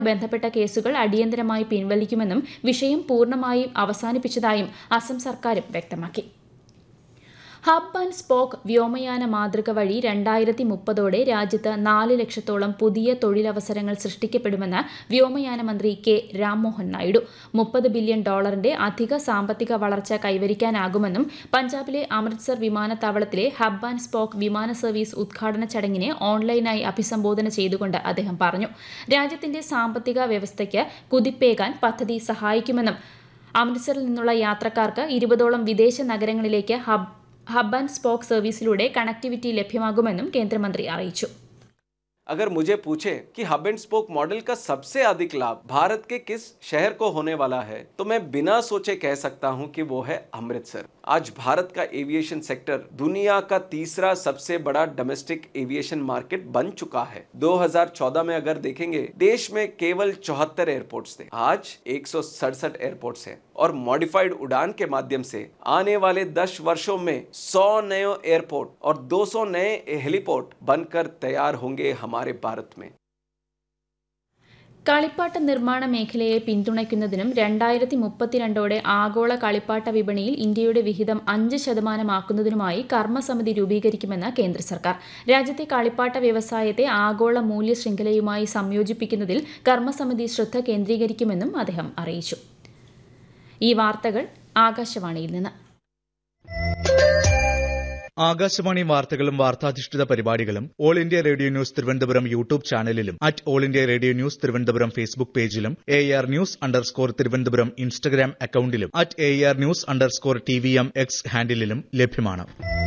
ബന്ധപ്പെട്ട കേസുകൾ അടിയന്തരമായി പിൻവലിക്കുമെന്നും വിഷയം പൂർണ്ണമായും അവസാനിപ്പിച്ചതായും അസം സർക്കാരും വ്യക്തമാക്കി ഹബ് ആൻഡ് സ്പോക്ക് വ്യോമയാന മാതൃക വഴി രണ്ടായിരത്തി മുപ്പതോടെ രാജ്യത്ത് നാല് ലക്ഷത്തോളം പുതിയ തൊഴിലവസരങ്ങൾ സൃഷ്ടിക്കപ്പെടുമെന്ന് വ്യോമയാന മന്ത്രി കെ രാംമോഹൻ നായിഡു മുപ്പത് ബില്യൺ ഡോളറിന്റെ അധിക സാമ്പത്തിക വളർച്ച കൈവരിക്കാനാകുമെന്നും പഞ്ചാബിലെ അമൃത്സർ വിമാനത്താവളത്തിലെ ഹബ് ആൻഡ് സ്പോക്ക് വിമാന സർവീസ് ഉദ്ഘാടന ചടങ്ങിനെ ഓൺലൈനായി അഭിസംബോധന ചെയ്തുകൊണ്ട് അദ്ദേഹം പറഞ്ഞു രാജ്യത്തിന്റെ സാമ്പത്തിക വ്യവസ്ഥയ്ക്ക് കുതിപ്പേകാൻ പദ്ധതി സഹായിക്കുമെന്നും അമൃത്സറിൽ നിന്നുള്ള യാത്രക്കാർക്ക് ഇരുപതോളം വിദേശ നഗരങ്ങളിലേക്ക് ഹബ് ഹബ് ആൻഡ് സ്പോക്ക് സർവീസിലൂടെ കണക്ടിവിറ്റി ലഭ്യമാകുമെന്നും കേന്ദ്രമന്ത്രി അറിയിച്ചു अगर मुझे पूछे कि हब एंड स्पोक मॉडल का सबसे अधिक लाभ भारत के किस शहर को होने वाला है तो मैं बिना सोचे कह सकता हूं कि वो है अमृतसर आज भारत का एविएशन सेक्टर दुनिया का तीसरा सबसे बड़ा डोमेस्टिक एविएशन मार्केट बन चुका है 2014 में अगर देखेंगे देश में केवल चौहत्तर एयरपोर्ट्स थे आज एक एयरपोर्ट्स हैं और मॉडिफाइड उड़ान के माध्यम से आने वाले 10 वर्षों में 100 नए एयरपोर्ट और 200 नए हेलीपोर्ट बनकर तैयार होंगे हमारे भारत में കളിപ്പാട്ട നിർമ്മാണ മേഖലയെ പിന്തുണയ്ക്കുന്നതിനും രണ്ടായിരത്തി മുപ്പത്തിരണ്ടോടെ ആഗോള കളിപ്പാട്ട വിപണിയിൽ ഇന്ത്യയുടെ വിഹിതം അഞ്ച് ശതമാനമാക്കുന്നതിനുമായി കർമ്മസമിതി രൂപീകരിക്കുമെന്ന് കേന്ദ്ര സർക്കാർ രാജ്യത്തെ കളിപ്പാട്ട വ്യവസായത്തെ ആഗോള മൂല്യ ശൃംഖലയുമായി സംയോജിപ്പിക്കുന്നതിൽ കർമ്മസമിതി ശ്രദ്ധ കേന്ദ്രീകരിക്കുമെന്നും അദ്ദേഹം അറിയിച്ചു ഈ വാർത്തകൾ ആകാശവാണിയിൽ നിന്ന് ആകാശവാണി വാർത്തകളും വാർത്താധിഷ്ഠിത പരിപാടികളും all India radio news Thiruvananthapuram YouTube ചാനലിലും at all India radio news Thiruvananthapuram Facebook പേജിലും A R news underscore Thiruvananthapuram Instagram അക്കൌണ്ടിലും at A R news underscore T V M X ഹാൻഡിലും ലഭ്യമാണ്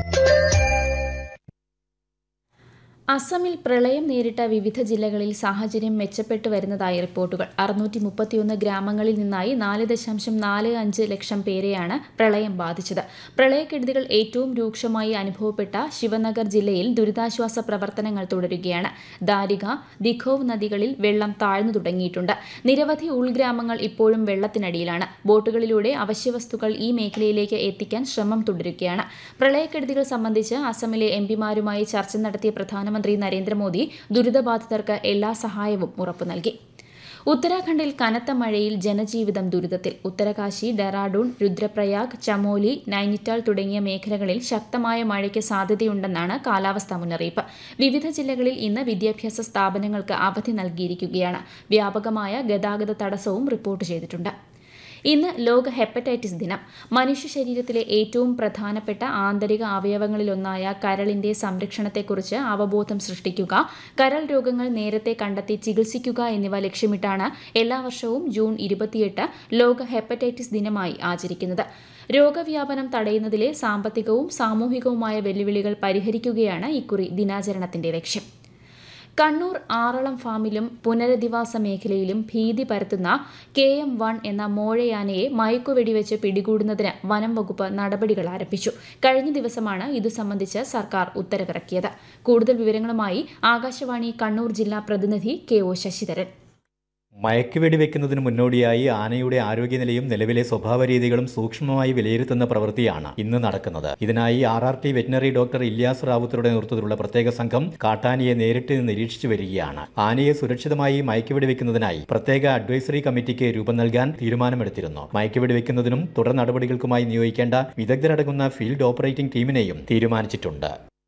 അസമിൽ പ്രളയം നേരിട്ട വിവിധ ജില്ലകളിൽ സാഹചര്യം മെച്ചപ്പെട്ടു വരുന്നതായി റിപ്പോർട്ടുകൾ അറുന്നൂറ്റി മുപ്പത്തിയൊന്ന് ഗ്രാമങ്ങളിൽ നിന്നായി നാല് ദശാംശം നാല് അഞ്ച് ലക്ഷം പേരെയാണ് പ്രളയം ബാധിച്ചത് പ്രളയക്കെടുതികൾ ഏറ്റവും രൂക്ഷമായി അനുഭവപ്പെട്ട ശിവനഗർ ജില്ലയിൽ ദുരിതാശ്വാസ പ്രവർത്തനങ്ങൾ തുടരുകയാണ് ദാരിക ദിഖോവ് നദികളിൽ വെള്ളം താഴ്ന്നു തുടങ്ങിയിട്ടുണ്ട് നിരവധി ഉൾഗ്രാമങ്ങൾ ഇപ്പോഴും വെള്ളത്തിനടിയിലാണ് ബോട്ടുകളിലൂടെ അവശ്യവസ്തുക്കൾ ഈ മേഖലയിലേക്ക് എത്തിക്കാൻ ശ്രമം തുടരുകയാണ് പ്രളയക്കെടുതികൾ സംബന്ധിച്ച് അസമിലെ എംപിമാരുമായി ചർച്ച നടത്തിയ പ്രധാനമന്ത്രി നരേന്ദ്രമോദി ദുരിതബാധിതർക്ക് എല്ലാ സഹായവും ഉറപ്പു നൽകി ഉത്തരാഖണ്ഡിൽ കനത്ത മഴയിൽ ജനജീവിതം ദുരിതത്തിൽ ഉത്തരകാശി ഡെറാഡൂൺ രുദ്രപ്രയാഗ് ചമോലി നൈനിറ്റാൾ തുടങ്ങിയ മേഖലകളിൽ ശക്തമായ മഴയ്ക്ക് സാധ്യതയുണ്ടെന്നാണ് കാലാവസ്ഥാ മുന്നറിയിപ്പ് വിവിധ ജില്ലകളിൽ ഇന്ന് വിദ്യാഭ്യാസ സ്ഥാപനങ്ങൾക്ക് അവധി നൽകിയിരിക്കുകയാണ് വ്യാപകമായ ഗതാഗത തടസ്സവും റിപ്പോർട്ട് ചെയ്തിട്ടുണ്ട് ഇന്ന് ലോക ഹെപ്പറ്റൈറ്റിസ് ദിനം മനുഷ്യ ശരീരത്തിലെ ഏറ്റവും പ്രധാനപ്പെട്ട ആന്തരിക അവയവങ്ങളിലൊന്നായ കരളിന്റെ സംരക്ഷണത്തെക്കുറിച്ച് അവബോധം സൃഷ്ടിക്കുക കരൾ രോഗങ്ങൾ നേരത്തെ കണ്ടെത്തി ചികിത്സിക്കുക എന്നിവ ലക്ഷ്യമിട്ടാണ് എല്ലാ വർഷവും ജൂൺ ഇരുപത്തിയെട്ട് ലോക ഹെപ്പറ്റൈറ്റിസ് ദിനമായി ആചരിക്കുന്നത് രോഗവ്യാപനം തടയുന്നതിലെ സാമ്പത്തികവും സാമൂഹികവുമായ വെല്ലുവിളികൾ പരിഹരിക്കുകയാണ് ഇക്കുറി ദിനാചരണത്തിന്റെ ലക്ഷ്യം കണ്ണൂർ ആറളം ഫാമിലും പുനരധിവാസ മേഖലയിലും ഭീതി പരത്തുന്ന കെ എം വൺ എന്ന മോഴയാനയെ മയക്കുവെടിവെച്ച് പിടികൂടുന്നതിന് വനം വകുപ്പ് നടപടികൾ ആരംഭിച്ചു കഴിഞ്ഞ ദിവസമാണ് ഇതു സംബന്ധിച്ച് സർക്കാർ ഉത്തരവിറക്കിയത് കൂടുതൽ വിവരങ്ങളുമായി ആകാശവാണി കണ്ണൂർ ജില്ലാ പ്രതിനിധി കെ ഒ ശശിധരൻ മയക്കുവെടി വെക്കുന്നതിന് മുന്നോടിയായി ആനയുടെ ആരോഗ്യനിലയും നിലവിലെ സ്വഭാവ രീതികളും സൂക്ഷ്മമായി വിലയിരുത്തുന്ന പ്രവൃത്തിയാണ് ഇന്ന് നടക്കുന്നത് ഇതിനായി R R T veterinary doctor Ilyas റാവുത്തറുടെ നേതൃത്വത്തിലുള്ള പ്രത്യേക സംഘം കാട്ടാനയെ നേരിട്ട് നിരീക്ഷിച്ചു വരികയാണ് ആനയെ സുരക്ഷിതമായി മയക്കുവെടി വെക്കുന്നതിനായി പ്രത്യേക അഡ്വൈസറി കമ്മിറ്റിക്ക് രൂപം നൽകാൻ തീരുമാനമെടുത്തിരുന്നു മയക്കുവെടി വെക്കുന്നതിനും തുടർ നടപടികൾക്കുമായി നിയോഗിക്കേണ്ട വിദഗ്ധരടങ്ങുന്ന ഫീൽഡ് ഓപ്പറേറ്റിംഗ് ടീമിനെയും തീരുമാനിച്ചിട്ടുണ്ട്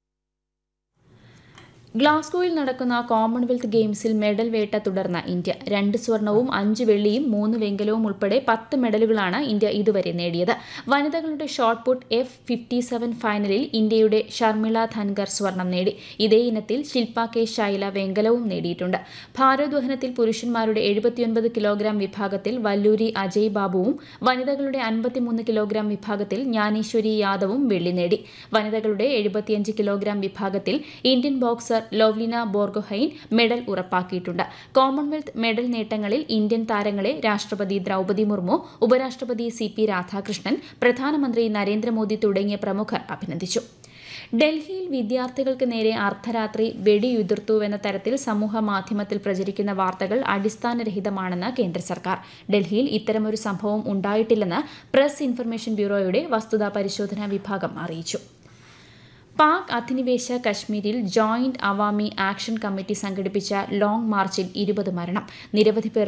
ഗ്ലാസ്ഗോയിൽ നടക്കുന്ന കോമൺവെൽത്ത് ഗെയിംസിൽ മെഡൽ വേട്ട തുടർന്ന ഇന്ത്യ രണ്ട് സ്വർണവും അഞ്ച് വെള്ളിയും മൂന്ന് വെങ്കലവും ഉൾപ്പെടെ പത്ത് മെഡലുകളാണ് ഇന്ത്യ ഇതുവരെ നേടിയത് വനിതകളുടെ shot put F fifty seven ഫൈനലിൽ ഇന്ത്യയുടെ ഷർമിള ധൻകർ സ്വർണം നേടി ഇതേ ഇനത്തിൽ ശിൽപ കെ ശൈല വെങ്കലവും നേടിയിട്ടുണ്ട് ഭാരോദ്വഹനത്തിൽ പുരുഷന്മാരുടെ എഴുപത്തിയൊൻപത് കിലോഗ്രാം വിഭാഗത്തിൽ വല്ലൂരി അജയ് ബാബുവും വനിതകളുടെ അൻപത്തിമൂന്ന് കിലോഗ്രാം വിഭാഗത്തിൽ ജ്ഞാനേശ്വരി യാദവും വെള്ളി നേടി വനിതകളുടെ എഴുപത്തിയഞ്ച് കിലോഗ്രാം വിഭാഗത്തിൽ Indian boxer Lovlina Borgohain medal ഉറപ്പാക്കിയിട്ടുണ്ട് കോമൺവെൽത്ത് മെഡൽ നേട്ടങ്ങളിൽ ഇന്ത്യൻ താരങ്ങളെ രാഷ്ട്രപതി ദ്രൗപദി മുർമു ഉപരാഷ്ട്രപതി സി പി രാധാകൃഷ്ണൻ പ്രധാനമന്ത്രി നരേന്ദ്രമോദി തുടങ്ങിയ പ്രമുഖർ അഭിനന്ദിച്ചു ഡൽഹിയിൽ വിദ്യാർത്ഥികൾക്ക് നേരെ അർദ്ധരാത്രി വെടിയുതിർത്തുവെന്ന തരത്തിൽ സമൂഹ മാധ്യമത്തിൽ പ്രചരിക്കുന്ന വാർത്തകൾ അടിസ്ഥാനരഹിതമാണെന്ന് കേന്ദ്ര സർക്കാർ ഡൽഹിയിൽ ഇത്തരമൊരു സംഭവം ഉണ്ടായിട്ടില്ലെന്ന് പ്രസ് ഇൻഫർമേഷൻ ബ്യൂറോയുടെ വസ്തുതാ പരിശോധനാ വിഭാഗം അറിയിച്ചു പാക് അധിനിവേശ കശ്മീരിൽ ജോയിന്റ് അവാമി ആക്ഷൻ കമ്മിറ്റി സംഘടിപ്പിച്ച ലോങ് മാർച്ചിൽ ഇരുപത് മരണം നിരവധി പേർ